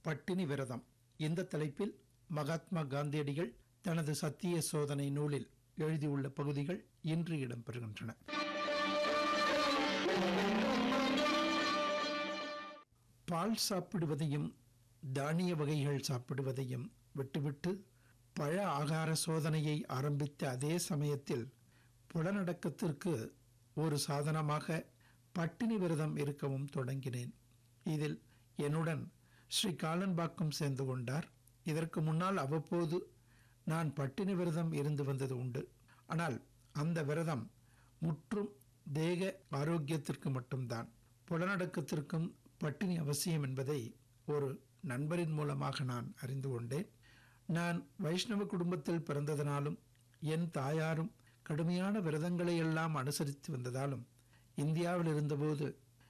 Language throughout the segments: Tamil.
பட்டினி விரதம் இந்த தலைப்பில் மகாத்மா காந்தியடிகள் தனது சத்திய சோதனை நூலில் எழுதியுள்ள பகுதிகள் இன்று இடம்பெறுகின்றன பால் சாப்பிடுவதையும் தானிய வகைகள் சாப்பிடுவதையும் விட்டுவிட்டு பழ ஆகார சோதனையை ஆரம்பித்த அதே சமயத்தில் புலனடக்கத்திற்கு ஒரு சாதனமாக பட்டினி விரதம் இருக்கவும் தொடங்கினேன் இதில் என்னுடன் ஸ்ரீ காலன்பாக்கம் சேர்ந்து கொண்டார் இதற்கு முன்னால் அவ்வப்போது நான் பட்டினி விரதம் இருந்து வந்தது உண்டு ஆனால் அந்த விரதம் முற்றும் தேக ஆரோக்கியத்திற்கு மட்டும்தான் புலனடக்கத்திற்கும் பட்டினி அவசியம் என்பதை ஒரு நண்பரின் மூலமாக நான் அறிந்து கொண்டேன் நான் வைஷ்ணவ குடும்பத்தில் பிறந்ததனாலும் என் தாயாரும் கடுமையான விரதங்களை எல்லாம் அனுசரித்து வந்ததாலும் இந்தியாவில் இருந்தபோது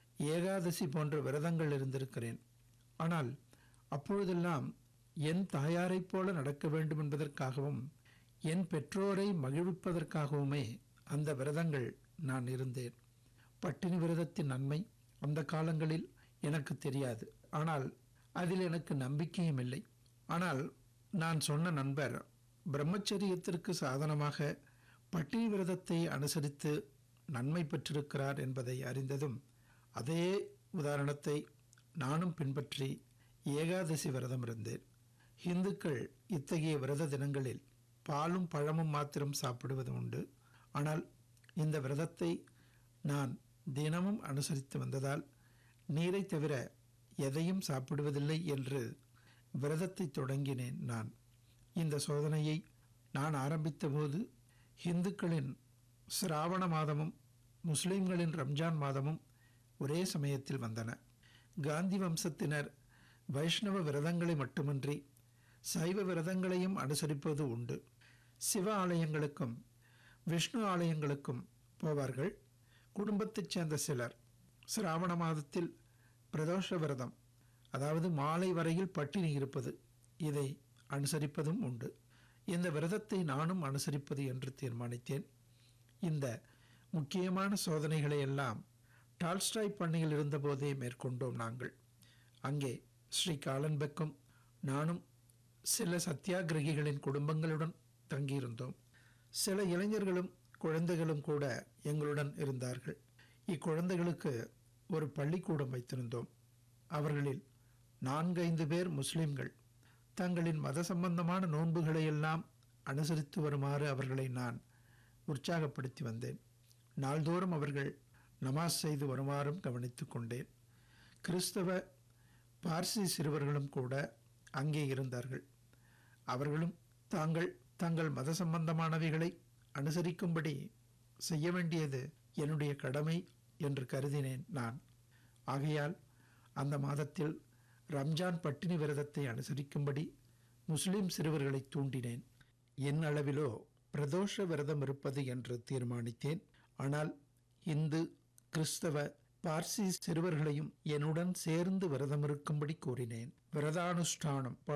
ஏகாதசி போன்ற விரதங்கள் இருந்திருக்கிறேன் ஆனால் அப்பொழுதெல்லாம் என் தாயாரைப் போல நடக்க வேண்டும் என்பதற்காகவும் என் பெற்றோரை மகிழ்விப்பதற்காகவுமே அந்த விரதங்கள் நான் இருந்தேன் பட்டினி விரதத்தின் நன்மை அந்த காலங்களில் எனக்கு தெரியாது ஆனால் அதில் எனக்கு நம்பிக்கையும் இல்லை ஆனால் நான் சொன்ன நண்பர் பிரம்மச்சரியத்திற்கு சாதனமாக பட்டினி விரதத்தை அனுசரித்து நன்மை பெற்றிருக்கிறார் என்பதை அறிந்ததும் அதே உதாரணத்தை நானும் பின்பற்றி ஏகாதசி விரதம் இருந்தேன் இந்துக்கள் இத்தகைய விரத தினங்களில் பாலும் பழமும் மாத்திரம் சாப்பிடுவது உண்டு ஆனால் இந்த விரதத்தை நான் தினமும் அனுசரித்து வந்ததால் நீரை தவிர எதையும் சாப்பிடுவதில்லை என்று விரதத்தை தொடங்கினேன் நான் இந்த சோதனையை நான் ஆரம்பித்தபோது இந்துக்களின் சிராவண மாதமும் முஸ்லிம்களின் ரம்ஜான் மாதமும் ஒரே சமயத்தில் வந்தன காந்தி வம்சத்தினர் வைஷ்ணவ விரதங்களை மட்டுமின்றி சைவ விரதங்களையும் அனுசரிப்பது உண்டு சிவ ஆலயங்களுக்கும் விஷ்ணு ஆலயங்களுக்கும் போவார்கள் குடும்பத்தைச் சேர்ந்த சிலர் சிராவண மாதத்தில் பிரதோஷ விரதம் அதாவது மாலை வரையில் பட்டினி இருப்பது இதை அனுசரிப்பதும் உண்டு இந்த விரதத்தை நானும் அனுசரிப்பது என்று தீர்மானித்தேன் இந்த முக்கியமான சோதனைகளை எல்லாம் டால்ஸ்டாய் பண்ணையில் இருந்தபோதே மேற்கொண்டோம் நாங்கள் அங்கே ஸ்ரீ காலன்பெக்கும் நானும் சில சத்தியாகிரகிகளின் குடும்பங்களுடன் தங்கியிருந்தோம் சில இளைஞர்களும் குழந்தைகளும் கூட எங்களுடன் இருந்தார்கள் இக்குழந்தைகளுக்கு ஒரு பள்ளிக்கூடம் வைத்திருந்தோம் அவர்களில் நான்கைந்து பேர் முஸ்லிம்கள் தங்களின் மத சம்பந்தமான நோன்புகளை எல்லாம் அனுசரித்து வருமாறு அவர்களை நான் உற்சாகப்படுத்தி வந்தேன் நாள்தோறும் அவர்கள் நமாஸ் செய்து வருமாறும் கவனித்துக் கொண்டேன் கிறிஸ்தவ பார்சி சிறுவர்களும் கூட அங்கே இருந்தார்கள் அவர்களும் தாங்கள் தங்கள் மத சம்பந்தமானவைகளை அனுசரிக்கும்படி செய்ய வேண்டியது என்னுடைய கடமை என்று கருதினேன் நான் ஆகையால் அந்த மாதத்தில் ரம்ஜான் பட்டினி விரதத்தை அனுசரிக்கும்படி முஸ்லிம் சிறுவர்களை தூண்டினேன் என் அளவிலோ பிரதோஷ விரதம் இருப்பது என்று தீர்மானித்தேன் ஆனால் இந்து கிறிஸ்தவ பார்சி சிறுவர்களையும் என்னுடன் சேர்ந்து விரதம் இருக்கும்படி கூறினேன் விரதானுஷ்டானம்